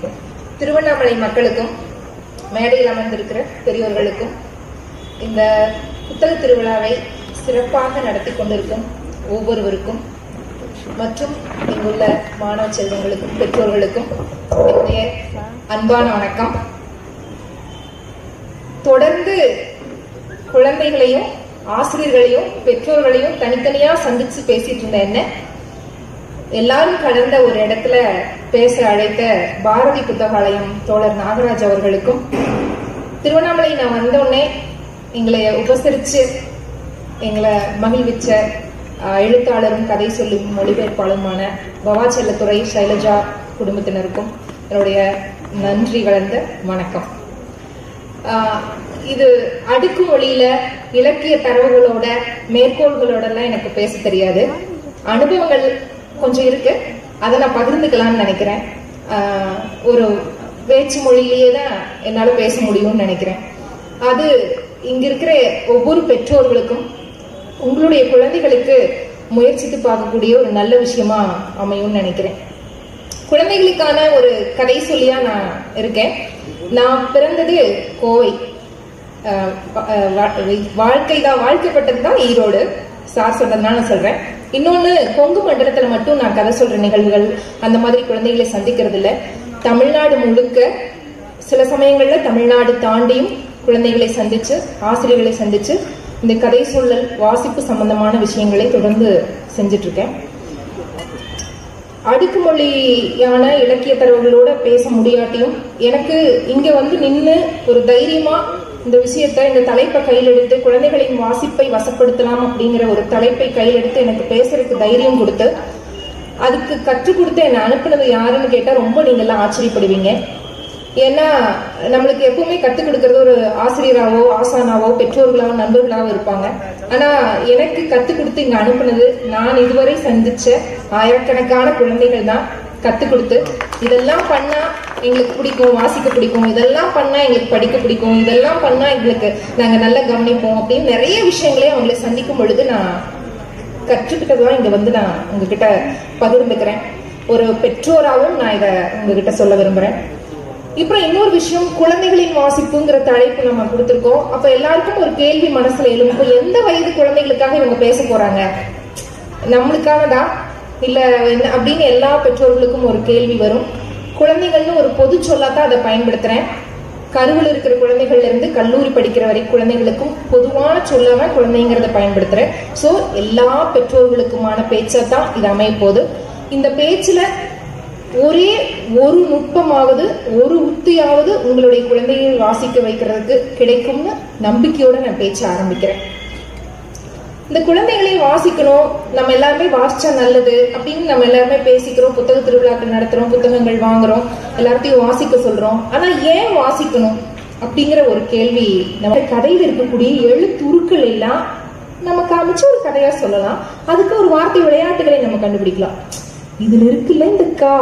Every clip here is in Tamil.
திருவண்ணாமலை மக்களுக்கும் மேடையில் அமர்ந்திருக்கிற பெரியோர்களுக்கும் இந்த புத்தக திருவிழாவை சிறப்பாக நடத்தி கொண்டிருக்கும் ஒவ்வொருவருக்கும் மற்றும் இங்குள்ள மாணவ செல்வங்களுக்கும் பெற்றோர்களுக்கும் என்னுடைய அன்பான வணக்கம் தொடர்ந்து குழந்தைகளையும் ஆசிரியர்களையும் பெற்றோர்களையும் தனித்தனியா சந்திச்சு பேசிட்டு இருந்த என்ன எல்லாரும் கடந்த ஒரு இடத்துல பேச அழைத்த பாரதி புத்தகாலயம் தோழர் நாகராஜ் அவர்களுக்கும் திருவண்ணாமலை நான் வந்தோடனே எங்களை உபசரிச்சு எங்களை மகிழ்விச்ச ஆஹ், எழுத்தாளரும் கதை சொல்லும் மொழிபெயர்ப்பாளருமான பவா செல்லத்துறை சைலஜா குடும்பத்தினருக்கும் என்னுடைய நன்றி கலந்த வணக்கம் ஆஹ், இது அடுக்கு மொழியில இலக்கிய தரவுகளோட மேற்கோள்களோட எல்லாம் எனக்கு பேச தெரியாது அனுபவங்கள் கொஞ்சம் இருக்கு அதை நான் பகிர்ந்துக்கலாம்னு நினைக்கிறேன் ஆஹ், ஒரு பேச்சு மொழியிலேயே தான் என்னால பேச முடியும்னு நினைக்கிறேன் அது இங்க இருக்கிற ஒவ்வொரு பெற்றோர்களுக்கும் உங்களுடைய குழந்தைகளுக்கு முயற்சித்து பார்க்கக்கூடிய ஒரு நல்ல விஷயமா அமையும்னு நினைக்கிறேன் குழந்தைகளுக்கான ஒரு கதை சொல்லியா நான் இருக்கேன் நான் பிறந்தது கோவை அஹ் வா- அஹ் வா- வாழ்க்கை தான் வாழ்க்கைப்பட்டது தான் ஈரோடு சார் சொன்னதுனால நான் சொல்றேன் இன்னொன்னு கொங்கு மண்டலத்துல மட்டும் நான் கதை சொல்ற நிகழ்வுகள் அந்த மாதிரி குழந்தைகளை சந்திக்கிறது இல்ல தமிழ்நாடு முழுக்க சில சமயங்கள்ல தமிழ்நாடு தாண்டியும் குழந்தைகளை சந்திச்சு ஆசிரியர்களை சந்திச்சு இந்த கதை சொல்லல் வாசிப்பு சம்பந்தமான விஷயங்களை தொடர்ந்து செஞ்சுட்டு இருக்கேன் அடுக்குமொழியான இலக்கிய தரவுகளோட பேச முடியாட்டியும் எனக்கு இங்க வந்து நின்று ஒரு தைரியமா இந்த விஷயத்த இந்த தலைப்பை கையில் எடுத்து குழந்தைகளின் வாசிப்பை வசப்படுத்தலாம் அப்படிங்கிற ஒரு தலைப்பை கையில் எடுத்து எனக்கு பேசுறதுக்கு தைரியம் கொடுத்து அதுக்கு கற்றுக் கொடுத்து என்னை அனுப்புனது யாருன்னு கேட்டா ரொம்ப நீங்க எல்லாம் ஆச்சரியப்படுவீங்க ஏன்னா நம்மளுக்கு எப்பவுமே கத்துக் கொடுக்கறது ஒரு ஆசிரியராவோ ஆசானாவோ பெற்றோர்களாவோ நண்பர்களாவோ இருப்பாங்க ஆனா எனக்கு கத்துக் கொடுத்து இங்க அனுப்புனது நான் இதுவரை சந்திச்ச ஆயிரக்கணக்கான குழந்தைகள் தான் கத்துக் கொடுத்து இதெல்லாம் பண்ணா எங்களுக்கு பிடிக்கும் வாசிக்க பிடிக்கும் இதெல்லாம் பண்ணா எங்களுக்கு படிக்க பிடிக்கும் இதெல்லாம் பண்ணா எங்களுக்கு நாங்க நல்லா கவனிப்போம் அப்படின்னு நிறைய விஷயங்களே அவங்களை சந்திக்கும் பொழுது நான் கற்றுக்கிட்டதுதான் இங்க வந்து நான் உங்ககிட்ட பகிர்ந்துக்கிறேன் ஒரு பெற்றோராகவும் நான் இதை உங்ககிட்ட சொல்ல விரும்புறேன் இப்போ இன்னொரு விஷயம் குழந்தைகளின் வாசிப்புங்கிற தலைப்பு நம்ம கொடுத்துருக்கோம் அப்ப எல்லாருக்கும் ஒரு கேள்வி மனசுல எழும் இப்போ எந்த வயது குழந்தைகளுக்காக இவங்க பேச போறாங்க நம்மளுக்கானதா இல்ல என்ன அப்படின்னு எல்லா பெற்றோர்களுக்கும் ஒரு கேள்வி வரும் குழந்தைகள்னு ஒரு பொது சொல்லாதான் அதை பயன்படுத்துறேன் கருவில் இருக்கிற குழந்தைகள்ல இருந்து கல்லூரி படிக்கிற வரை குழந்தைகளுக்கும் பொதுவான சொல்லாம குழந்தைங்கிறத பயன்படுத்துறேன் சோ எல்லா பெற்றோர்களுக்குமான பேச்சா தான் இது அமைய போகுது இந்த பேச்சுல ஒரே ஒரு நுட்பமாவது ஒரு உத்தியாவது உங்களுடைய குழந்தையை வாசிக்க வைக்கிறதுக்கு கிடைக்கும்னு நம்பிக்கையோட நான் பேச்ச ஆரம்பிக்கிறேன் இந்த குழந்தைகளை வாசிக்கணும் நம்ம எல்லாருமே வாசிச்சா நல்லது அப்படின்னு நம்ம எல்லாருமே பேசிக்கிறோம் புத்தக திருவிழாக்கள் நடத்துறோம் புத்தகங்கள் வாங்குறோம் எல்லாத்தையும் வாசிக்க சொல்றோம் ஆனா ஏன் வாசிக்கணும் அப்படிங்கிற ஒரு கேள்வி நம்ம கதையில் இருக்கக்கூடிய எழுத்துருக்கள் எல்லாம் நம்ம காமிச்சு ஒரு கதையா சொல்லலாம் அதுக்கு ஒரு வார்த்தை விளையாட்டுகளை நம்ம கண்டுபிடிக்கலாம் இதுல இருக்குல்ல இந்த கா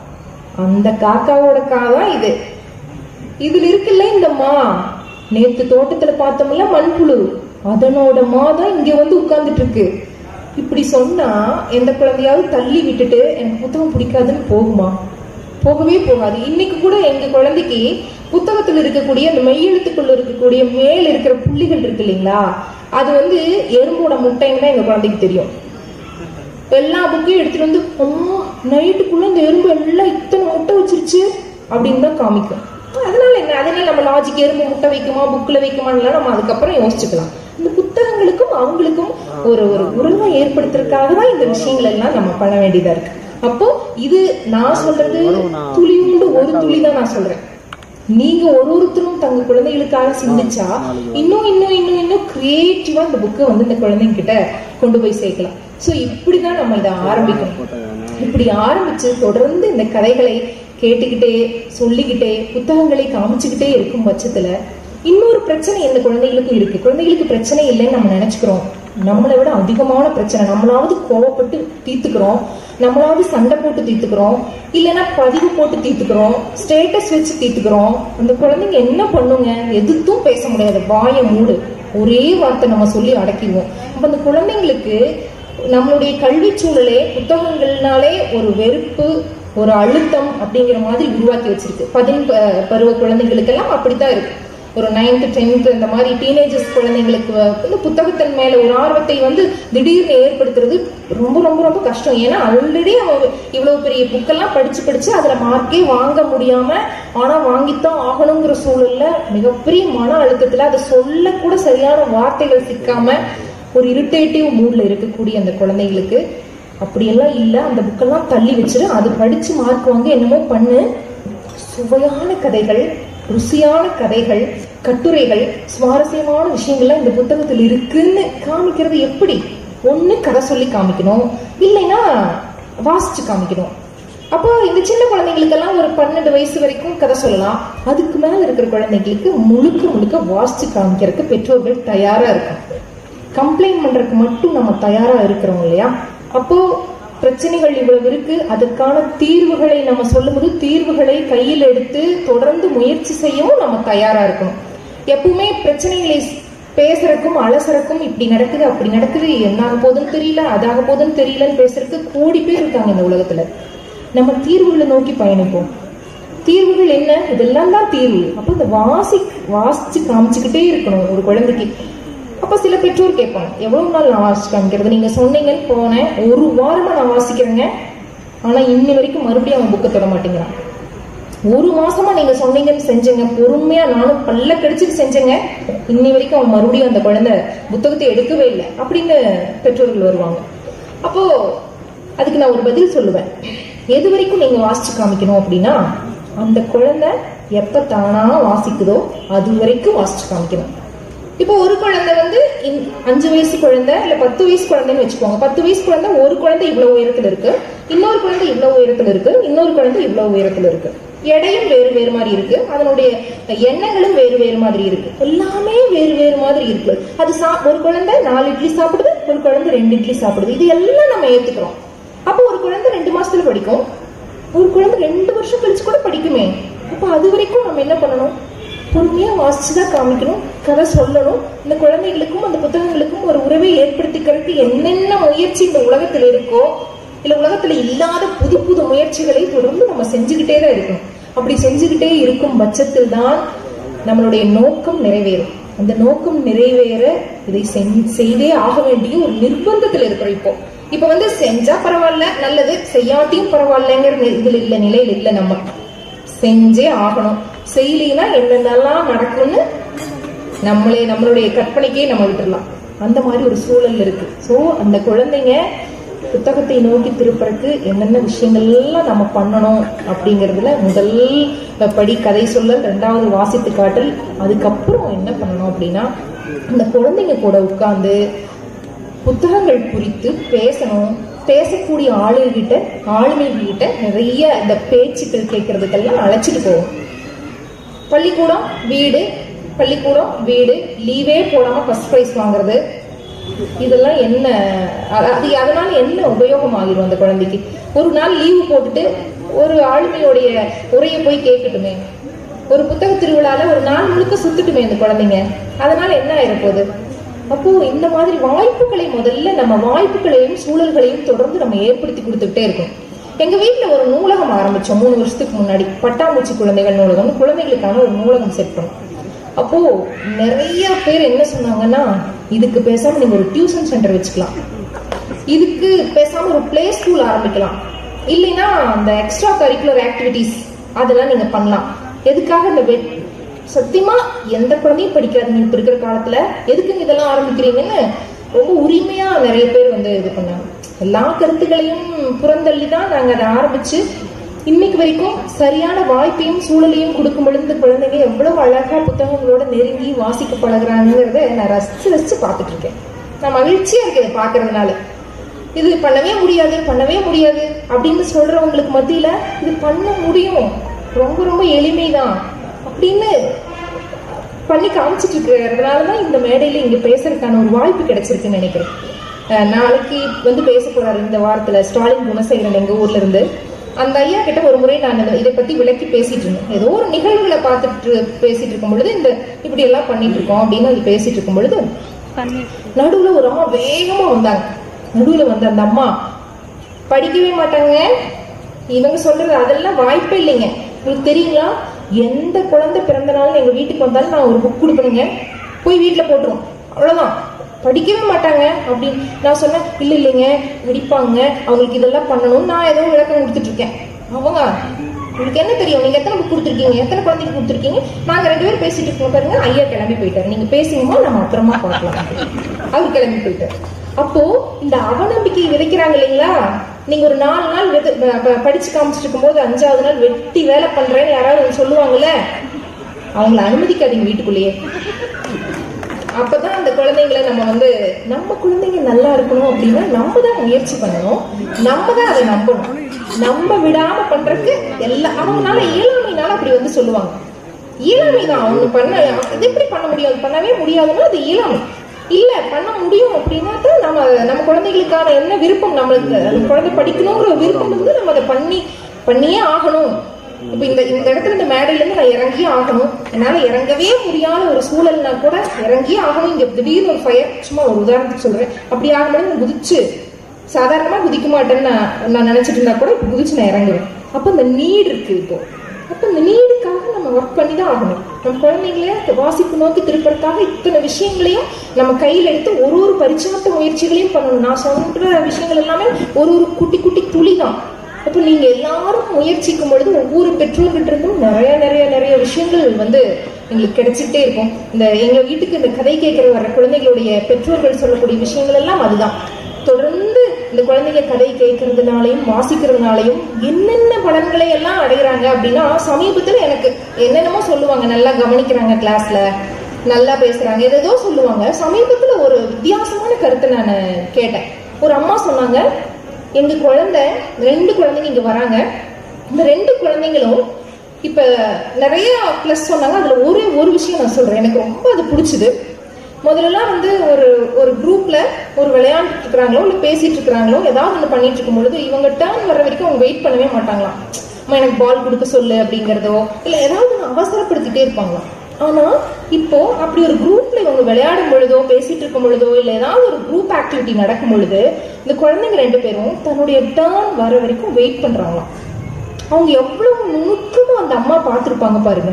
அந்த காக்காவோட கா தான் இது இதுல இருக்குல்ல இந்த மா நேத்து தோட்டத்துல பார்த்தோம்ல மண்புழு அதனோட மா தான் இங்க வந்து உட்கார்ந்துட்டு இருக்கு இப்படி சொன்னா எந்த குழந்தையாவது தள்ளி விட்டுட்டு எனக்கு புத்தகம் பிடிக்காதுன்னு போகுமா போகவே போகாது இன்னைக்கு கூட எங்க குழந்தைக்கு புத்தகத்துல இருக்கக்கூடிய அந்த மெய்யெழுத்துக்குள்ள இருக்கக்கூடிய மேல் இருக்கிற புள்ளிகள் இருக்கு இல்லைங்களா அது வந்து எறும்போட முட்டைன்னு தான் எங்க குழந்தைக்கு தெரியும் எல்லா புக்கையும் எடுத்துட்டு வந்து அம்மா நைட்டுக்குள்ள இந்த எறும்பு எல்லாம் இத்தனை முட்டை வச்சிருச்சு அப்படின்னு தான் காமிக்கும் அதனால என்ன அதனால நம்ம லாஜிக் எறும்பு முட்டை வைக்குமா புக்ல வைக்குமான்னு நம்ம அதுக்கப்புறம் யோசிச்சுக்கலாம் இந்த புத்தகங்களுக்கும் அவங்களுக்கும் ஒரு ஒரு உறவை ஏற்படுத்துறதுக்காக தான் இந்த விஷயங்கள் எல்லாம் நம்ம பண்ண வேண்டியதா இருக்கு அப்போ இது நான் சொல்றது துளியுண்டு ஒரு துளி தான் நான் சொல்றேன் நீங்க ஒரு ஒருத்தரும் தங்க குழந்தைகளுக்காக சிந்திச்சா இன்னும் இன்னும் இன்னும் இன்னும் கிரியேட்டிவா இந்த புக்கை வந்து இந்த குழந்தைங்க கிட்ட கொண்டு போய் சேர்க்கலாம் சோ இப்படிதான் நம்ம இதை ஆரம்பிக்கணும் இப்படி ஆரம்பிச்சு தொடர்ந்து இந்த கதைகளை கேட்டுக்கிட்டே சொல்லிக்கிட்டே புத்தகங்களை காமிச்சுக்கிட்டே இருக்கும் பட்சத்துல இன்னொரு பிரச்சனை இந்த குழந்தைகளுக்கும் இருக்கு குழந்தைகளுக்கு பிரச்சனை இல்லைன்னு நம்ம நினைச்சுக்கிறோம் நம்மளை விட அதிகமான பிரச்சனை நம்மளாவது கோவப்பட்டு தீர்த்துக்கிறோம் நம்மளாவது சண்டை போட்டு தீர்த்துக்கிறோம் இல்லைன்னா பதிவு போட்டு தீர்த்துக்கிறோம் ஸ்டேட்டஸ் வச்சு தீர்த்துக்கிறோம் அந்த குழந்தைங்க என்ன பண்ணுங்க எதுத்தும் பேச முடியாது வாயை மூடு ஒரே வார்த்தை நம்ம சொல்லி அடக்கிடுவோம் அப்ப அந்த குழந்தைங்களுக்கு நம்மளுடைய கல்வி சூழலே புத்தகங்கள்னாலே ஒரு வெறுப்பு ஒரு அழுத்தம் அப்படிங்கிற மாதிரி உருவாக்கி வச்சிருக்கு பதின் ப- பருவ குழந்தைகளுக்கெல்லாம் அப்படித்தான் இருக்கு ஒரு நைன்த் டென்த் இந்த மாதிரி டீனேஜர்ஸ் குழந்தைங்களுக்கு வ- வந்து புத்தகத்தின் மேல ஒரு ஆர்வத்தை வந்து திடீர்னு ஏற்படுத்துறது ரொம்ப ரொம்ப ரொம்ப கஷ்டம் ஏன்னா ஆல்ரெடி அவன் இவ்வளவு பெரிய புக்கெல்லாம் படிச்சு படிச்சு அதுல மார்க்கே வாங்க முடியாம ஆனா வாங்கித்தான் ஆகணுங்கிற சூழல்ல மிகப்பெரிய மன அழுத்தத்துல அதை சொல்ல கூட சரியான வார்த்தைகள் சிக்காம ஒரு இரிட்டேட்டிவ் மூட்ல இருக்கக்கூடிய அந்த குழந்தைகளுக்கு அப்படியெல்லாம் இல்லை அந்த புக்கெல்லாம் தள்ளி வச்சிரு அது படிச்சு மார்க் வாங்க என்னமோ பண்ணு சுவையான கதைகள் ருசியான கதைகள் கட்டுரைகள் சுவாரஸ்யமான விஷயங்கள்லாம் இந்த புத்தகத்தில் இருக்குன்னு காமிக்கிறது எப்படி ஒண்ணு கதை சொல்லி காமிக்கணும் இல்லைன்னா வாசிச்சு காமிக்கணும் அப்போ இந்த சின்ன குழந்தைங்களுக்கெல்லாம் ஒரு பன்னெண்டு வயசு வரைக்கும் கதை சொல்லலாம் அதுக்கு மேல இருக்கிற குழந்தைங்களுக்கு முழுக்க முழுக்க வாசிச்சு காமிக்கிறதுக்கு பெற்றோர்கள் தயாரா இருக்கும் கம்ப்ளைண்ட் பண்றதுக்கு மட்டும் நம்ம தயாரா இருக்கிறோம் இல்லையா அப்போ பிரச்சனைகள் இவ்வளவு இருக்கு அதற்கான தீர்வுகளை நம்ம சொல்லும்போது தீர்வுகளை கையில் எடுத்து தொடர்ந்து முயற்சி செய்யவும் நம்ம தயாரா இருக்கணும் எப்பவுமே பிரச்சனைகளை பேசுறதுக்கும் அலசறக்கும் இப்படி நடக்குது அப்படி நடக்குது என்ன ஆக போகுதுன்னு தெரியல அதாக போகுதுன்னு தெரியலன்னு பேசுறதுக்கு கோடி பேர் இருக்காங்க இந்த உலகத்துல நம்ம தீர்வுகளை நோக்கி பயணிப்போம் தீர்வுகள் என்ன இதெல்லாம் தான் தீர்வு அப்போ இந்த வாசி வாசிச்சு காமிச்சுக்கிட்டே இருக்கணும் ஒரு குழந்தைக்கு அப்ப சில பெற்றோர் கேட்பாங்க எவ்வளவு நாள் நான் வாசிச்சு காமிக்கிறது நீங்க சொன்னீங்கன்னு போனேன் ஒரு வாரமா நான் வாசிக்கிறேங்க ஆனா இன்னி வரைக்கும் மறுபடியும் அவன் புக்கை தொட மாட்டேங்கிறான் ஒரு மாசமா நீங்க சொன்னீங்கன்னு செஞ்சேங்க பொறுமையா நானும் பல்ல கடிச்சிட்டு செஞ்சேங்க இன்னி வரைக்கும் அவன் மறுபடியும் அந்த குழந்தை புத்தகத்தை எடுக்கவே இல்லை அப்படின்னு பெற்றோர்கள் வருவாங்க அப்போ அதுக்கு நான் ஒரு பதில் சொல்லுவேன் எது வரைக்கும் நீங்க வாசிச்சு காமிக்கணும் அப்படின்னா அந்த குழந்தை எப்ப தானா வாசிக்குதோ அது வரைக்கும் வாசிச்சு காமிக்கணும் இப்போ ஒரு குழந்தை வந்து இன்- அஞ்சு வயசு குழந்தை இல்ல பத்து வயசு குழந்தைன்னு வச்சுக்கோங்க பத்து வயசு குழந்தை ஒரு குழந்தை இவ்வளவு உயரத்துல இருக்கு இன்னொரு குழந்தை இவ்வளவு உயரத்துல இருக்கு இன்னொரு குழந்தை இவ்வளவு உயரத்துல இருக்கு எடையும் வேறு வேறு மாதிரி இருக்கு அதனுடைய எண்ணங்களும் வேறு வேறு மாதிரி இருக்கு எல்லாமே வேறு வேறு மாதிரி இருக்கு அது சா ஒரு குழந்தை நாலு இட்லி சாப்பிடுது ஒரு குழந்தை ரெண்டு இட்லி சாப்பிடுது இது எல்லாம் நம்ம ஏத்துக்கிறோம் அப்போ ஒரு குழந்தை ரெண்டு மாசத்துல படிக்கும் ஒரு குழந்தை ரெண்டு வருஷம் கழிச்சு கூட படிக்குமே அப்போ அது வரைக்கும் நம்ம என்ன பண்ணணும் பொறுமையா வாசிச்சுதான் காமிக்கணும் கதை சொல்லணும் இந்த குழந்தைகளுக்கும் அந்த புத்தகங்களுக்கும் ஒரு உறவை ஏற்படுத்திக்கிறதுக்கு என்னென்ன முயற்சி இந்த உலகத்துல இருக்கோ இல்ல உலகத்துல இல்லாத புது புது முயற்சிகளை தொடர்ந்து நம்ம செஞ்சுக்கிட்டே தான் இருக்கணும் அப்படி செஞ்சுக்கிட்டே இருக்கும் பட்சத்தில் தான் நம்மளுடைய நோக்கம் நிறைவேறும் அந்த நோக்கம் நிறைவேற இதை செஞ்- செய்தே ஆக வேண்டிய ஒரு நிர்பந்தத்தில் இருக்கிறோம் இப்போ இப்ப வந்து செஞ்சா பரவாயில்ல நல்லது செய்யாட்டியும் பரவாயில்லைங்கிற நி- இதுல இல்ல நிலையில இல்ல நம்ம செஞ்சே ஆகணும் செய்யலைன்னா என்னென்னலாம் நடக்கும்னு நம்மளே நம்மளுடைய கற்பனைக்கே நம்ம விட்டுறலாம் அந்த மாதிரி ஒரு சூழல் இருக்கு சோ அந்த குழந்தைங்க புத்தகத்தை நோக்கி திருப்பறக்கு என்னென்ன விஷயங்கள்லாம் நம்ம பண்ணணும் அப்படிங்கறதுல முதல் படி கதை சொல்லல் ரெண்டாவது வாசித்து காட்டல் அதுக்கப்புறம் என்ன பண்ணணும் அப்படின்னா அந்த குழந்தைங்க கூட உட்கார்ந்து புத்தகங்கள் குறித்து பேசணும் பேசக்கூடிய ஆளுகிட்ட ஆளுமைகிட்ட நிறைய இந்த பேச்சுக்கள் கேட்கறதுக்கெல்லாம் அழைச்சிட்டு போவோம் பள்ளிக்கூடம் வீடு பள்ளிக்கூடம் வீடு லீவே போடாம ஃபர்ஸ்ட் ப்ரைஸ் வாங்குறது இதெல்லாம் என்ன அ- அது அதனால என்ன உபயோகம் ஆகிரும் அந்த குழந்தைக்கு ஒரு நாள் லீவு போட்டுட்டு ஒரு ஆளுமையுடைய உரையை போய் கேட்கட்டுமே ஒரு புத்தக திருவிழால ஒரு நாள் முழுக்க சுத்துட்டுமே அந்த குழந்தைங்க அதனால என்ன ஆயிரப்போகுது அப்போ இந்த மாதிரி வாய்ப்புகளை முதல்ல நம்ம வாய்ப்புகளையும் சூழல்களையும் தொடர்ந்து நம்ம ஏற்படுத்தி கொடுத்துக்கிட்டே இருக்கோம் எங்க வீட்ல ஒரு நூலகம் ஆரம்பிச்சோம் மூணு வருஷத்துக்கு முன்னாடி பட்டாம்பூச்சி குழந்தைகள் நூலகம் குழந்தைகளுக்கான ஒரு நூலகம் செட் பண்ணோம் அப்போ நிறைய பேர் என்ன சொன்னாங்கன்னா இதுக்கு பேசாம நீங்க ஒரு டியூஷன் சென்டர் வச்சுக்கலாம் இதுக்கு பேசாம ஒரு பிளே ஸ்கூல் ஆரம்பிக்கலாம் இல்லைன்னா அந்த எக்ஸ்ட்ரா கரிக்குலர் ஆக்டிவிட்டிஸ் அதெல்லாம் நீங்க பண்ணலாம் எதுக்காக இந்த வெட் சத்தியமா எந்த குழந்தையும் படிக்காதுங்க இப்ப இருக்கிற காலத்துல எதுக்குங்க இதெல்லாம் ஆரம்பிக்கிறீங்கன்னு ரொம்ப உரிமையா நிறைய பேர் வந்து இது பண்ணாங்க எல்லா கருத்துக்களையும் புறந்தள்ளி தான் நாங்க அதை ஆரம்பிச்சு இன்னைக்கு வரைக்கும் சரியான வாய்ப்பையும் சூழலையும் கொடுக்கும் பொழுது இந்த குழந்தைங்க எவ்வளவு அழகா புத்தகங்களோட நெருங்கி வாசிக்க பழகுறாங்கிறத நான் ரசிச்சு ரசிச்சு பார்த்துட்டு இருக்கேன் நான் மகிழ்ச்சியா இருக்கேன் இதை பார்க்கறதுனால இது பண்ணவே முடியாது பண்ணவே முடியாது அப்படின்னு சொல்றவங்களுக்கு மத்தியில இது பண்ண முடியும் ரொம்ப ரொம்ப எளிமைதான் அப்படின்னு பண்ணி காமிச்சிட்டு இருக்கிறதுனால தான் இந்த மேடையில இங்க பேசுறதுக்கான ஒரு வாய்ப்பு கிடைச்சிருக்குன்னு நினைக்கிறேன் அஹ் நாளைக்கு வந்து பேச போறாரு இந்த வாரத்துல ஸ்டாலின் குணசேகரன் எங்க ஊர்ல இருந்து அந்த ஐயா கிட்ட ஒரு முறை நான் இதை- இதை பத்தி விளக்கி பேசிட்டு இருந்தேன் ஏதோ ஒரு நிகழ்வுகளை பார்த்துட்டு பேசிட்டு இருக்கும் பொழுது இந்த இப்படி எல்லாம் பண்ணிட்டு இருக்கோம் அப்படின்னு அது பேசிட்டு இருக்கும் பொழுது நடுவுல ஒரு அம்மா வேகமா வந்தாங்க நடுவுல வந்த அந்த அம்மா படிக்கவே மாட்டாங்க இவங்க சொல்றது அதெல்லாம் வாய்ப்பே இல்லைங்க உங்களுக்கு தெரியுங்களா எந்த குழந்தை பிறந்த நாள் எங்க வீட்டுக்கு வந்தாலும் நான் ஒரு புக் கொடுப்பேனுங்க போய் வீட்டுல போட்டுருவோம் அவ்வளவுதான் படிக்கவே மாட்டாங்க அப்படின்னு நான் சொன்னேன் இல்ல இல்லைங்க படிப்பாங்க அவங்களுக்கு இதெல்லாம் பண்ணணும் நான் ஏதோ விளக்கம் கொடுத்துட்டு இருக்கேன் அவங்க உங்களுக்கு என்ன தெரியும் நீங்க எத்தனை புக் கொடுத்துருக்கீங்க எத்தனை குழந்தைக்கு கொடுத்துருக்கீங்க நாங்க ரெண்டு பேரும் பேசிட்டு இருக்கோம் பாருங்க ஐயா கிளம்பி போயிட்டாரு நீங்க பேசுங்கம்மா நம்ம அப்புறமா பார்க்கலாம் அவர் கிளம்பி போயிட்டாரு அப்போ இந்த அவநம்பிக்கை விதைக்கிறாங்க இல்லைங்களா நீங்க ஒரு நாலு நாள் வித ப- ப- படிச்சு காமிச்சிட்டு இருக்கும்போது அஞ்சாவது நாள் வெட்டி வேலை பண்றேன்னு யாராவது வந்து சொல்லுவாங்கல்ல அவங்கள அனுமதிக்காதீங்க வீட்டுக்குள்ளேயே அப்பதான் அந்த குழந்தைங்களை நம்ம வந்து நம்ம குழந்தைங்க நல்லா இருக்கணும் அப்படின்னா நம்ம தான் முயற்சி பண்ணணும் நம்ம தான் அதை நம்பணும் நம்ம விடாம பண்றதுக்கு எல்லா அவங்களால இயலாமைனால அப்படி வந்து சொல்லுவாங்க இயலாமை தான் அவங்க பண்ண இது எப்படி பண்ண முடியும் அது பண்ணவே முடியாதுன்னா அது இயலாமை இல்ல பண்ண முடியும் அப்படின்னா தான் நம்ம நம்ம குழந்தைகளுக்கான என்ன விருப்பம் நம்மளுக்கு அந்த குழந்தை படிக்கணுங்கிற விருப்பம் வந்து நம்ம அதை பண்ணி பண்ணியே ஆகணும் இப்ப இந்த இந்த இடத்துல இந்த மேடையில இருந்து நான் இறங்கியே ஆகணும் என்னால இறங்கவே முடியாத ஒரு சூழல்னா கூட இறங்கியே ஆகணும் இங்க திடீர்னு ஒரு ஃபயர் சும்மா ஒரு உதாரணத்துக்கு சொல்றேன் அப்படி ஆகணும்னு நான் குதிச்சு சாதாரணமா குதிக்க மாட்டேன்னு நான் நான் நினைச்சிட்டு இருந்தா கூட இப்ப குதிச்சு நான் இறங்குவேன் அப்ப இந்த நீடு இருக்கு இப்போ அப்ப இந்த நீடுக்காக நம்ம ஒர்க் பண்ணி தான் ஆகணும் நம்ம குழந்தைங்கள இந்த வாசிப்பு நோக்கி திருப்பறதுக்காக இத்தனை விஷயங்களையும் நம்ம கையில எடுத்து ஒரு ஒரு பரிச்சார்த்த முயற்சிகளையும் பண்ணணும் நான் சொல்ற விஷயங்கள் எல்லாமே ஒரு ஒரு குட்டி குட்டி துளி தான் அப்போ நீங்க எல்லாரும் முயற்சிக்கும் பொழுது ஒவ்வொரு பெற்றோர்கிட்ட இருந்தும் நிறைய நிறைய நிறைய விஷயங்கள் வந்து எங்களுக்கு கிடைச்சிட்டே இருக்கும் இந்த எங்க வீட்டுக்கு இந்த கதை கேட்கிற வர குழந்தைகளுடைய பெற்றோர்கள் சொல்லக்கூடிய விஷயங்கள் எல்லாம் அதுதான் தொடர்ந்து இந்த குழந்தைங்க கதை கேட்கறதுனாலையும் வாசிக்கிறதுனாலையும் என்னென்ன பலன்களை எல்லாம் அடைகிறாங்க அப்படின்னா சமீபத்துல எனக்கு என்னென்னமோ சொல்லுவாங்க நல்லா கவனிக்கிறாங்க கிளாஸ்ல நல்லா பேசுறாங்க ஏதேதோ சொல்லுவாங்க சமீபத்துல ஒரு வித்தியாசமான கருத்தை நான் கேட்டேன் ஒரு அம்மா சொன்னாங்க எங்க குழந்தை ரெண்டு குழந்தைங்க இங்க வராங்க இந்த ரெண்டு குழந்தைங்களும் இப்ப நிறைய பிளஸ் சொன்னாங்க அதுல ஒரே ஒரு விஷயம் நான் சொல்றேன் எனக்கு ரொம்ப அது பிடிச்சது முதல்லலாம் வந்து ஒரு ஒரு குரூப்ல ஒரு விளையாண்டுட்டு இருக்கிறாங்களோ இல்ல பேசிட்டு இருக்கிறாங்களோ ஏதாவது ஒன்று பண்ணிட்டு இருக்கும் பொழுது இவங்க டேர்ன் வர வரைக்கும் அவங்க வெயிட் பண்ணவே மாட்டாங்களாம் அம்மா எனக்கு பால் கொடுக்க சொல்லு அப்படிங்கிறதோ இல்ல ஏதாவது ஒன்று அவசரப்படுத்திட்டே இருப்பாங்களாம் ஆனா இப்போ அப்படி ஒரு குரூப்ல இவங்க விளையாடும் பொழுதோ பேசிட்டு இருக்கும் பொழுதோ இல்ல ஏதாவது ஒரு குரூப் ஆக்டிவிட்டி நடக்கும் பொழுது இந்த குழந்தைங்க ரெண்டு பேரும் தன்னுடைய டேர்ன் வர வரைக்கும் வெயிட் பண்றாங்களாம் அவங்க எவ்வளவு நுணுக்கமா அந்த அம்மா பார்த்திருப்பாங்க பாருங்க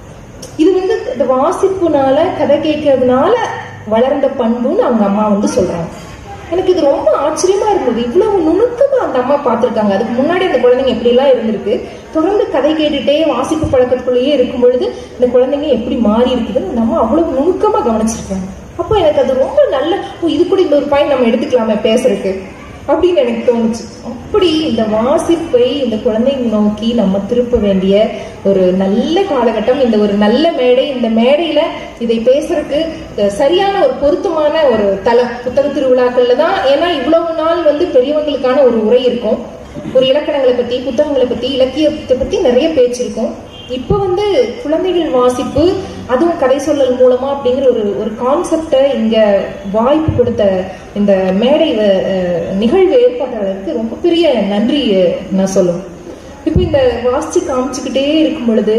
இது வந்து இந்த வாசிப்புனால கதை கேட்கறதுனால வளர்ந்த பண்புன்னு அவங்க அம்மா வந்து சொல்றாங்க எனக்கு இது ரொம்ப ஆச்சரியமா இருந்தது இவ்வளவு நுணுக்கமா அந்த அம்மா பார்த்திருக்காங்க அதுக்கு முன்னாடி அந்த குழந்தைங்க எப்படி எல்லாம் இருந்திருக்கு தொடர்ந்து கதை கேட்டுட்டே வாசிப்பு பழக்கத்துக்குள்ளேயே இருக்கும் பொழுது இந்த குழந்தைங்க எப்படி மாறி இருக்குதுன்னு அந்த அம்மா அவ்வளவு நுணுக்கமா கவனிச்சிருக்காங்க அப்போ எனக்கு அது ரொம்ப நல்ல ஓ இது கூட இந்த ஒரு பாயிண்ட் நம்ம எடுத்துக்கலாமே பேசுறதுக்கு அப்படின்னு எனக்கு தோணுச்சு அப்படி இந்த வாசிப்பை இந்த குழந்தைங்க நோக்கி நம்ம திருப்ப வேண்டிய ஒரு நல்ல காலகட்டம் இந்த ஒரு நல்ல மேடை இந்த மேடையில இதை பேசுறதுக்கு அஹ், சரியான ஒரு பொருத்தமான ஒரு தலம் புத்தக திருவிழாக்கள்ல தான் ஏன்னா இவ்வளவு நாள் வந்து பெரியவங்களுக்கான ஒரு உரை இருக்கும் ஒரு இலக்கணங்களை பத்தி புத்தகங்களை பத்தி இலக்கியத்தை பத்தி நிறைய பேச்சு இருக்கும் இப்போ வந்து குழந்தைகள் வாசிப்பு அதுவும் கதை சொல்லல் மூலமா அப்படிங்கிற ஒரு ஒரு கான்செப்டை இங்க வாய்ப்பு கொடுத்த இந்த மேடை அஹ், நிகழ்வு ஏற்பாட்டாளருக்கு ரொம்ப பெரிய நன்றி அஹ், நான் சொல்லுவேன் இப்போ இந்த வாசிச்சு காமிச்சுக்கிட்டே இருக்கும் பொழுது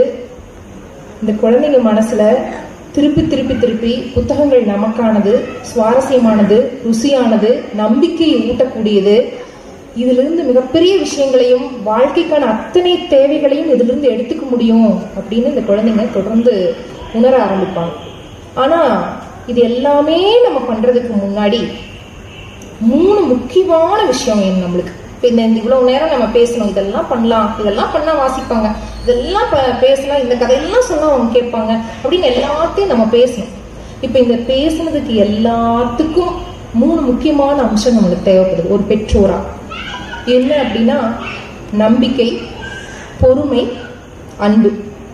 இந்த குழந்தைங்க மனசுல திருப்பி திருப்பி திருப்பி புத்தகங்கள் நமக்கானது சுவாரஸ்யமானது ருசியானது நம்பிக்கையை ஊட்டக்கூடியது இதிலிருந்து மிகப்பெரிய விஷயங்களையும் வாழ்க்கைக்கான அத்தனை தேவைகளையும் இதிலிருந்து எடுத்துக்க முடியும் அப்படின்னு இந்த குழந்தைங்க தொடர்ந்து உணர ஆரம்பிப்பாங்க ஆனா இது எல்லாமே நம்ம பண்றதுக்கு முன்னாடி மூணு முக்கியமான விஷயம் வேணும் நம்மளுக்கு இப்ப இந்த இந்த இவ்வளவு நேரம் நம்ம பேசணும் இதெல்லாம் பண்ணலாம் இதெல்லாம் பண்ணா வாசிப்பாங்க இதெல்லாம் ப- பேசலாம் இந்த கதையெல்லாம் சொன்னா அவங்க கேட்பாங்க அப்படின்னு எல்லாத்தையும் நம்ம பேசணும் இப்ப இந்த பேசுனதுக்கு எல்லாத்துக்கும் மூணு முக்கியமான அம்சம் நம்மளுக்கு தேவைப்படுது ஒரு பெற்றோரா என்ன அப்படின்னா நம்பிக்கை பொறுமை அன்பு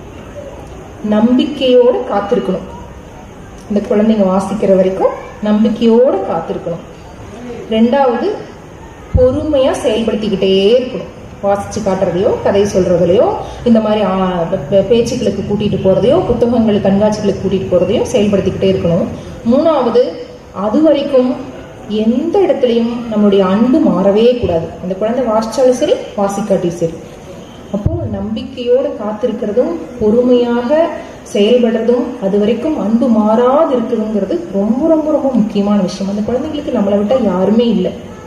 நம்பிக்கையோட காத்திருக்கணும் இந்த குழந்தைங்க வாசிக்கிற வரைக்கும் நம்பிக்கையோட காத்திருக்கணும் ரெண்டாவது பொறுமையா செயல்படுத்திக்கிட்டே இருக்கணும் வாசிச்சு காட்டுறதையோ கதை சொல்றதுலையோ இந்த மாதிரி ஆ, பே- பேச்சுக்களுக்கு கூட்டிட்டு போறதையோ புத்தகங்கள் கண்காட்சிகளுக்கு கூட்டிட்டு போறதையோ செயல்படுத்திக்கிட்டே இருக்கணும் மூணாவது அது வரைக்கும் எந்த இடத்துலையும் நம்மளுடைய அன்பு மாறவே கூடாது அந்த குழந்தை வாசிச்சாலும் சரி வாசிக்காட்டியும் சரி அப்போ நம்பிக்கையோடு காத்திருக்கிறதும் பொறுமையாக செயல்படுறதும் அது வரைக்கும் அன்பு மாறாது இருக்குதுங்கிறது ரொம்ப ரொம்ப ரொம்ப முக்கியமான விஷயம் அந்த குழந்தைங்களுக்கு நம்மளை விட்டா யாருமே இல்லை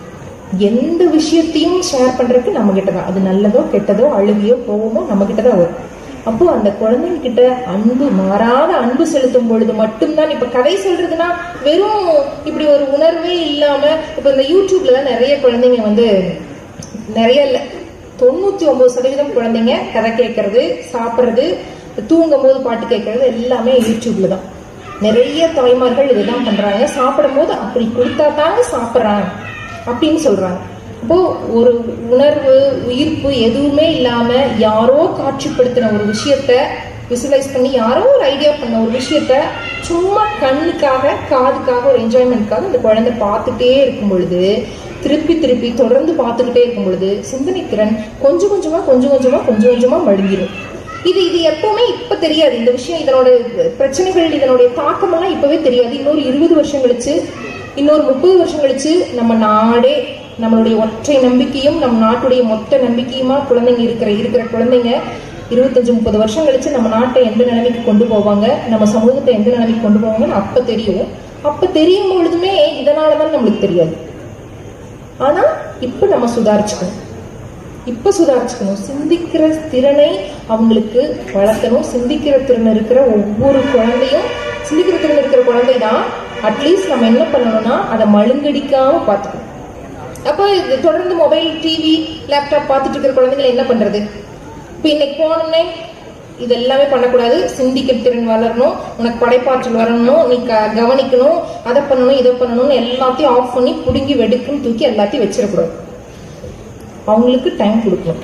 எந்த விஷயத்தையும் ஷேர் பண்றதுக்கு நம்ம கிட்ட தான் அது நல்லதோ கெட்டதோ அழுகையோ கோவமோ நம்ம கிட்ட தான் வரும் அப்போ அந்த குழந்தைங்க கிட்ட அன்பு மாறாத அன்பு செலுத்தும் பொழுது மட்டும்தான் இப்ப கதை சொல்றதுன்னா வெறும் இப்படி ஒரு உணர்வே இல்லாம இப்ப இந்த யூடியூப்ல நிறைய குழந்தைங்க வந்து நிறைய இல்ல தொண்ணூத்தி ஒன்பது சதவீதம் குழந்தைங்க கதை கேட்கறது சாப்பிடுறது தூங்கும் போது பாட்டு கேட்கறது எல்லாமே யூடியூப்ல தான் நிறைய தாய்மார்கள் இதுதான் பண்றாங்க சாப்பிடும் போது அப்படி கொடுத்தா தாங்க சாப்பிட்றாங்க அப்படின்னு சொல்றாங்க அப்போ ஒரு உணர்வு உயிர்ப்பு எதுவுமே இல்லாம யாரோ காட்சிப்படுத்தின ஒரு விஷயத்த விசுவலைஸ் பண்ணி யாரோ ஒரு ஐடியா பண்ண ஒரு விஷயத்த சும்மா கண்ணுக்காக காதுக்காக ஒரு என்ஜாய்மெண்ட்காக அந்த குழந்தை பார்த்துட்டே இருக்கும் பொழுது திருப்பி திருப்பி தொடர்ந்து பார்த்துக்கிட்டே இருக்கும் பொழுது சிந்தனை திறன் கொஞ்சம் கொஞ்சமா கொஞ்சம் கொஞ்சமா கொஞ்சம் கொஞ்சமா மழுங்கிடும் இது இது எப்பவுமே இப்ப தெரியாது இந்த விஷயம் இதனோட பிரச்சனைகள் இதனுடைய தாக்கமெல்லாம் இப்பவே தெரியாது இன்னொரு இருபது வருஷம் கழிச்சு இன்னொரு முப்பது வருஷம் கழிச்சு நம்ம நாடே நம்மளுடைய ஒற்றை நம்பிக்கையும் நம் நாட்டுடைய மொத்த நம்பிக்கையுமா குழந்தைங்க இருக்கிற இருக்கிற குழந்தைங்க இருபத்தஞ்சு முப்பது வருஷம் கழிச்சு நம்ம நாட்டை எந்த நிலைமைக்கு கொண்டு போவாங்க நம்ம சமூகத்தை எந்த நிலைமைக்கு கொண்டு போவாங்கன்னு அப்ப தெரியும் அப்ப தெரியும் பொழுதுமே இதனாலதான் நம்மளுக்கு தெரியாது ஆனா இப்ப நம்ம சுதாரிச்சுக்கணும் இப்ப சுதாரிச்சுக்கணும் சிந்திக்கிற திறனை அவங்களுக்கு வளர்க்கணும் சிந்திக்கிற திறன் இருக்கிற ஒவ்வொரு குழந்தையும் சிந்திக்கிற திறன் இருக்கிற குழந்தை தான் அட்லீஸ்ட் நம்ம என்ன பண்ணணும்னா அதை மழுங்கடிக்காம பார்த்துக்கணும் அப்போ இது தொடர்ந்து மொபைல் டிவி லேப்டாப் பார்த்துட்டு இருக்கிற குழந்தைங்களை என்ன பண்றது இப்போ இன்னைக்கு போனோன்னே இது எல்லாமே பண்ணக்கூடாது சிந்திக்கிற திறன் வளரணும் உனக்கு படைப்பாற்றல் வரணும் நீ க கவனிக்கணும் அதை பண்ணணும் இதை பண்ணணும்னு எல்லாத்தையும் ஆஃப் பண்ணி பிடுங்கி வெடுக்குன்னு தூக்கி எல்லாத்தையும் வச்சிடக்கூடாது அவங்களுக்கு டைம் கொடுக்கணும்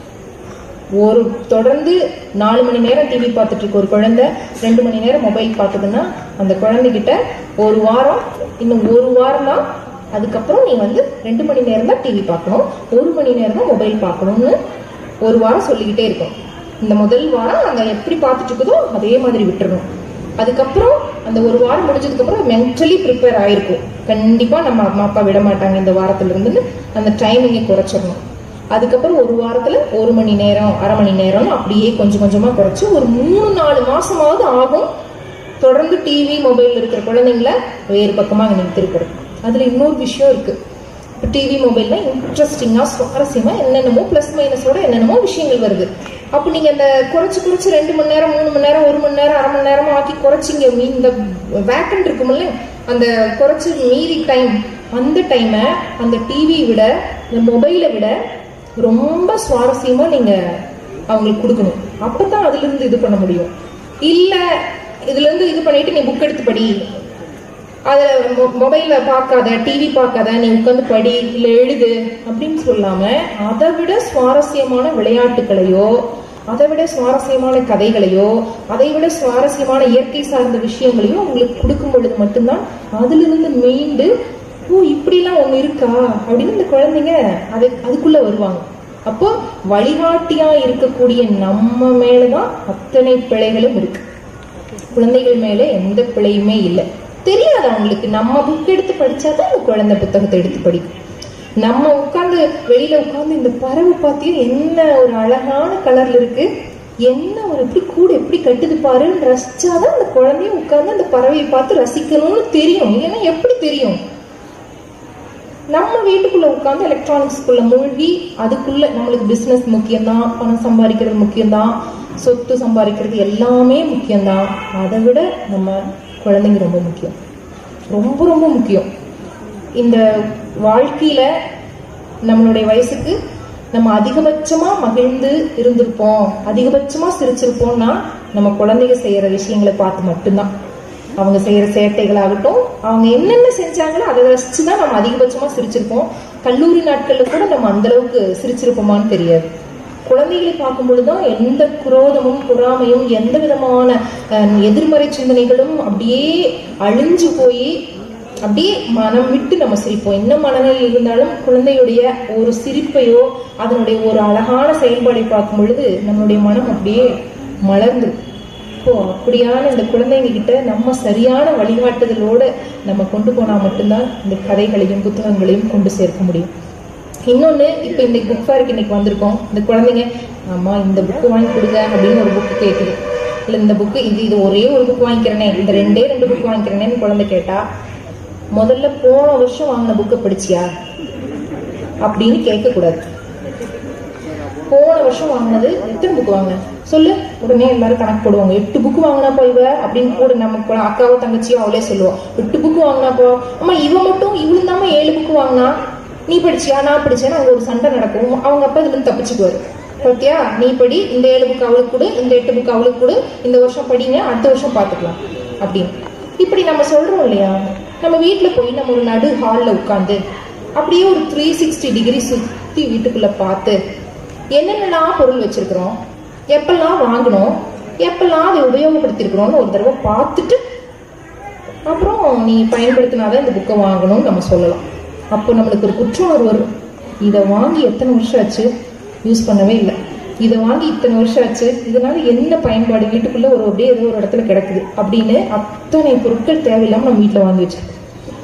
ஒரு தொடர்ந்து நாலு மணி நேரம் டிவி பார்த்துட்டு இருக்க ஒரு குழந்தை ரெண்டு மணி நேரம் மொபைல் பார்க்குதுன்னா அந்த குழந்தைகிட்ட ஒரு வாரம் இன்னும் ஒரு வாரம் தான் அதுக்கப்புறம் நீ வந்து ரெண்டு மணி நேரம் தான் டிவி பார்க்கணும் ஒரு மணி நேரம் தான் மொபைல் பார்க்கணும்னு ஒரு வாரம் சொல்லிக்கிட்டே இருக்கும் இந்த முதல் வாரம் அந்த எப்படி பார்த்துட்டு இருக்குதோ அதே மாதிரி விட்டுறணும் அதுக்கப்புறம் அந்த ஒரு வாரம் முடிஞ்சதுக்கப்புறம் மென்டலி ப்ரிப்பேர் ஆயிருக்கும் கண்டிப்பா நம்ம அம்மா அப்பா விட மாட்டாங்க இந்த வாரத்துல இருந்துன்னு அந்த டைமிங்கை குறைச்சிடணும் அதுக்கப்புறம் ஒரு வாரத்துல ஒரு மணி நேரம் அரை மணி நேரம் அப்படியே கொஞ்சம் கொஞ்சமா குறைச்சு ஒரு மூணு நாலு மாசமாவது ஆகும் தொடர்ந்து டிவி மொபைல் இருக்கிற குழந்தைங்கள வேறு பக்கமா நீங்க திருப்புறது அதுல இன்னொரு விஷயம் இருக்கு இப்போ டிவி மொபைல்ல இன்ட்ரெஸ்டிங்கா சுவாரஸ்யமா என்னென்னமோ பிளஸ் மைனஸோட என்னென்னமோ விஷயங்கள் வருது அப்போ நீங்க அந்த குறைச்சு குறைச்சு ரெண்டு மணி நேரம் மூணு மணி நேரம் ஒரு மணி நேரம் அரை மணி நேரம் ஆக்கி குறைச்சிங்க மீ- இந்த வேக்கண்ட் இருக்குமில்ல அந்த குறைச்சு மீறி டைம் அந்த டைமை அந்த டிவியை விட இந்த மொபைலை விட ரொம்ப சுவாரஸ்யமா நீங்க அவங்களுக்கு கொடுக்கணும் அப்பதான் அதுல இருந்து இது பண்ண முடியும் இல்ல இதுல இருந்து இது பண்ணிட்டு நீ புக் எடுத்து படி அதை மொபைல்ல பார்க்காத டிவி பார்க்காத நீ உட்காந்து படி இல்ல எழுது அப்படின்னு சொல்லாம அதை விட சுவாரஸ்யமான விளையாட்டுகளையோ அதை விட சுவாரஸ்யமான கதைகளையோ அதை விட சுவாரஸ்யமான இயற்கை சார்ந்த விஷயங்களையோ உங்களுக்கு கொடுக்கும் பொழுது மட்டும்தான் அதிலிருந்து மீண்டு ஓ இப்படிலாம் ஒண்ணு இருக்கா அப்படின்னு இந்த குழந்தைங்க அது அதுக்குள்ள வருவாங்க அப்போ வழிகாட்டியா இருக்கக்கூடிய நம்ம மேலதான் அத்தனை பிழைகளும் இருக்கு குழந்தைகள் மேல எந்த பிழையுமே இல்லை தெரியாது அவங்களுக்கு நம்ம புக் எடுத்து படிச்சாதான் அந்த குழந்தை புத்தகத்தை எடுத்து படிக்கும் நம்ம உட்கார்ந்து வெளியில உட்கார்ந்து இந்த பறவை பார்த்தியும் என்ன ஒரு அழகான கலர்ல இருக்கு என்ன ஒரு எப்படி கூட எப்படி கட்டுது பாருன்னு ரசிச்சாதான் அந்த குழந்தையும் உட்கார்ந்து அந்த பறவையை பார்த்து ரசிக்கணும்னு தெரியும் ஏன்னா எப்படி தெரியும் நம்ம வீட்டுக்குள்ள உட்கார்ந்து எலக்ட்ரானிக்ஸ்குள்ள மூழ்கி அதுக்குள்ள நம்மளுக்கு பிசினஸ் முக்கியம்தான் பணம் சம்பாதிக்கிறது முக்கியம்தான் சொத்து சம்பாதிக்கிறது எல்லாமே முக்கியம்தான் அதை விட நம்ம குழந்தைங்க ரொம்ப முக்கியம் ரொம்ப ரொம்ப முக்கியம் இந்த வாழ்க்கையில நம்மளுடைய வயசுக்கு நம்ம அதிகபட்சமா மகிழ்ந்து இருந்திருப்போம் அதிகபட்சமா சிரிச்சிருப்போம்னா நம்ம குழந்தைங்க செய்யற விஷயங்களை பார்த்து மட்டும்தான் அவங்க செய்யற சேட்டைகளாகட்டும் அவங்க என்னென்ன செஞ்சாங்களோ அதை ரசிச்சு தான் நம்ம அதிகபட்சமா சிரிச்சிருப்போம் கல்லூரி நாட்கள்ல கூட நம்ம அந்த அளவுக்கு சிரிச்சிருப்போமான்னு தெரியாது குழந்தைகளை பார்க்கும் பொழுதுதான் எந்த குரோதமும் பொறாமையும் எந்த விதமான அஹ், எதிர்மறை சிந்தனைகளும் அப்படியே அழிஞ்சு போய் அப்படியே மனம் விட்டு நம்ம சிரிப்போம் என்ன மனநிலை இருந்தாலும் குழந்தையுடைய ஒரு சிரிப்பையோ அதனுடைய ஒரு அழகான செயல்பாடை பார்க்கும் பொழுது நம்மளுடைய மனம் அப்படியே மலர்ந்துரும் இப்போ அப்படியான இந்த குழந்தைங்க கிட்ட நம்ம சரியான வழிகாட்டுதலோட நம்ம கொண்டு போனா மட்டும்தான் இந்த கதைகளையும் புத்தகங்களையும் கொண்டு சேர்க்க முடியும் இன்னொன்னு இப்ப இந்த புக் ஃபேருக்கு இன்னைக்கு வந்திருக்கோம் இந்த குழந்தைங்க அம்மா இந்த புக்கு வாங்கி கொடுங்க அப்படின்னு ஒரு புக்கு கேட்குது இல்ல இந்த புக்கு இது இது ஒரே ஒரு புக் வாங்கிக்கிறேனே இந்த ரெண்டே ரெண்டு புக் வாங்கிக்கிறேனேன்னு குழந்தை கேட்டா முதல்ல போன வருஷம் வாங்கின புக்கை படிச்சியா அப்படின்னு கேட்கக்கூடாது போன வருஷம் வாங்கினது எத்தனை புக் வாங்கின சொல்லு உடனே எல்லாரும் கணக்கு போடுவாங்க எட்டு புக் வாங்கினாப்பா இவ அப்படின்னு கூட நம்ம அக்காவோ தங்கச்சியோ அவளே சொல்லுவோம் எட்டு புக் வாங்கினாப்போ அம்மா இவ மட்டும் இவளும் தாம ஏழு புக் வாங்கினா நீ படிச்சியா நான் படிச்சேன்னு அங்க ஒரு சண்டை நடக்கும் அவங்க அப்பா இதுல இருந்து தப்பிச்சுக்குவாரு பாத்தியா நீ படி இந்த ஏழு புக் அவளுக்கு கொடு இந்த எட்டு புக் அவளுக்கு கொடு இந்த வருஷம் படிங்க அடுத்த வருஷம் பார்த்துக்கலாம் அப்படின்னு இப்படி நம்ம சொல்றோம் இல்லையா நம்ம வீட்டுல போய் நம்ம ஒரு நடு ஹால்ல உட்காந்து அப்படியே ஒரு த்ரீ சிக்ஸ்டி டிகிரி சுத்தி வீட்டுக்குள்ள பார்த்து என்னென்னலாம் பொருள் வச்சிருக்கிறோம் எப்பெல்லாம் வாங்கணும் எப்பெல்லாம் அதை உபயோகப்படுத்திருக்கிறோம்னு ஒரு தடவை பார்த்துட்டு அப்புறம் நீ பயன்படுத்தினாதான் இந்த புக்கை வாங்கணும்னு நம்ம சொல்லலாம் அப்போ நம்மளுக்கு ஒரு குற்றம் வரும் இதை வாங்கி எத்தனை வருஷம் ஆச்சு யூஸ் பண்ணவே இல்லை இதை வாங்கி இத்தனை வருஷம் ஆச்சு இதனால என்ன பயன்பாடு வீட்டுக்குள்ள ஒரு அப்படியே ஏதோ ஒரு இடத்துல கிடக்குது அப்படின்னு அத்தனை பொருட்கள் தேவையில்லாம நம்ம வீட்டில் வாங்கி வச்சிருக்கோம்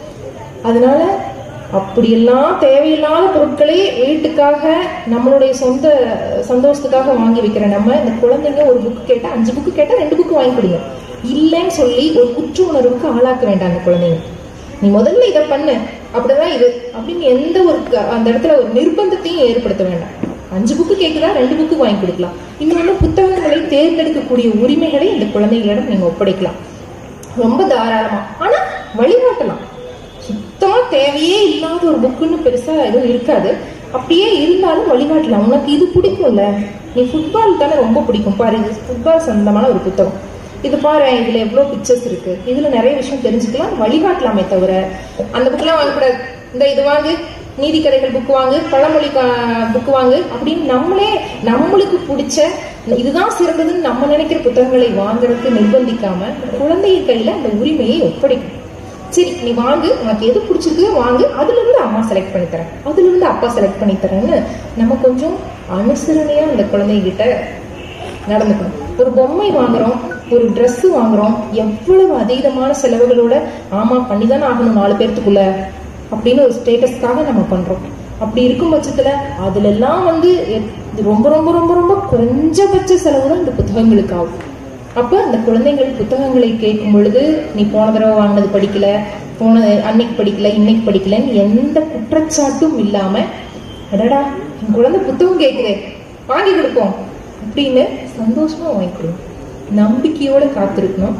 அதனால அப்படியெல்லாம் தேவையில்லாத பொருட்களே வீட்டுக்காக நம்மளுடைய சொந்த சந்தோஷத்துக்காக வாங்கி வைக்கிற நம்ம இந்த குழந்தைங்க ஒரு புக்கு கேட்டா அஞ்சு புக்கு கேட்டா ரெண்டு புக்கு வாங்கி கொடுங்க இல்லைன்னு சொல்லி ஒரு குற்ற உணர்வுக்கு ஆளாக்க வேண்டாம் அந்த குழந்தைங்க நீ முதல்ல இதை பண்ணு அப்படிதான் இது அப்படின்னு எந்த ஒரு க- அந்த இடத்துல ஒரு நிர்பந்தத்தையும் ஏற்படுத்த வேண்டாம் அஞ்சு புக்கு கேட்குதா ரெண்டு புக்கு வாங்கி கொடுக்கலாம் இன்னொன்று புத்தகங்களை தேர்ந்தெடுக்கக்கூடிய உரிமைகளை இந்த குழந்தைகளிடம் நீங்க ஒப்படைக்கலாம் ரொம்ப தாராளமா ஆனா வழிகாட்டலாம் சுத்தமா தேவையே இல்லாத ஒரு புக்குன்னு பெருசா எதுவும் இருக்காது அப்படியே இருந்தாலும் வழிகாட்டலாம் உனக்கு இது பிடிக்கும்ல நீ ஃபுட்பால் தானே ரொம்ப பிடிக்கும் பாரு இது ஃபுட்பால் சம்பந்தமான ஒரு புத்தகம் இது பாரு இதுல எவ்வளவு பிக்சர்ஸ் இருக்கு இதுல நிறைய விஷயம் தெரிஞ்சுக்கலாம் வழிகாட்டலாமே தவிர அந்த புக்கெல்லாம் வாங்கக்கூடாது இந்த இது வாங்கு நீதி கதைகள் புக் வாங்கு பழமொழி புக் வாங்கு அப்படின்னு நம்மளே நம்மளுக்கு பிடிச்ச இதுதான் சிறந்ததுன்னு நம்ம நினைக்கிற புத்தகங்களை வாங்குறதுக்கு நிர்பந்திக்காம குழந்தைய கையில அந்த உரிமையை ஒப்படைக்கும் சரி நீ வாங்கு உனக்கு எது பிடிச்சிருக்குதோ வாங்கு அதுல இருந்து அம்மா செலக்ட் பண்ணி தரேன் அதுல இருந்து அப்பா செலக்ட் பண்ணி தரேன்னு நம்ம கொஞ்சம் அனுசரணையா அந்த குழந்தைகிட்ட நடந்துக்கணும் ஒரு பொம்மை வாங்குறோம் ஒரு Dress வாங்குறோம் எவ்வளவு அதீதமான செலவுகளோட ஆமா பண்ணிதானே ஆகணும் நாலு பேர்த்துக்குள்ள அப்படின்னு ஒரு ஸ்டேட்டஸ்க்காக நம்ம பண்றோம் அப்படி இருக்கும் பட்சத்துல அதுல எல்லாம் வந்து எத்- இது ரொம்ப ரொம்ப ரொம்ப ரொம்ப குறைஞ்சபட்ச செலவு தான் இந்த புத்தகங்களுக்கு ஆகும் அப்ப அந்த குழந்தைகள் புத்தகங்களை கேட்கும் பொழுது நீ போன தடவை வாங்கினது படிக்கல போன அன்னைக்கு படிக்கல இன்னைக்கு படிக்கலன்னு எந்த குற்றச்சாட்டும் இல்லாம அடடா என் குழந்தை புத்தகம் கேட்குதே வாங்கி கொடுப்போம் அப்படின்னு சந்தோஷமா வாங்கி கொடுங்க நம்பிக்கையோட காத்திருக்கணும்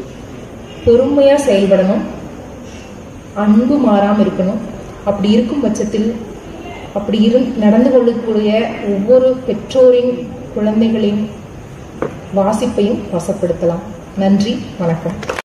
பொறுமையா செயல்படணும் அன்பு மாறாம இருக்கணும் அப்படி இருக்கும் பட்சத்தில் அப்படி இரு நடந்து கொள்ளக்கூடிய ஒவ்வொரு பெற்றோரின் குழந்தைகளின் வாசிப்பையும் வசப்படுத்தலாம் நன்றி வணக்கம்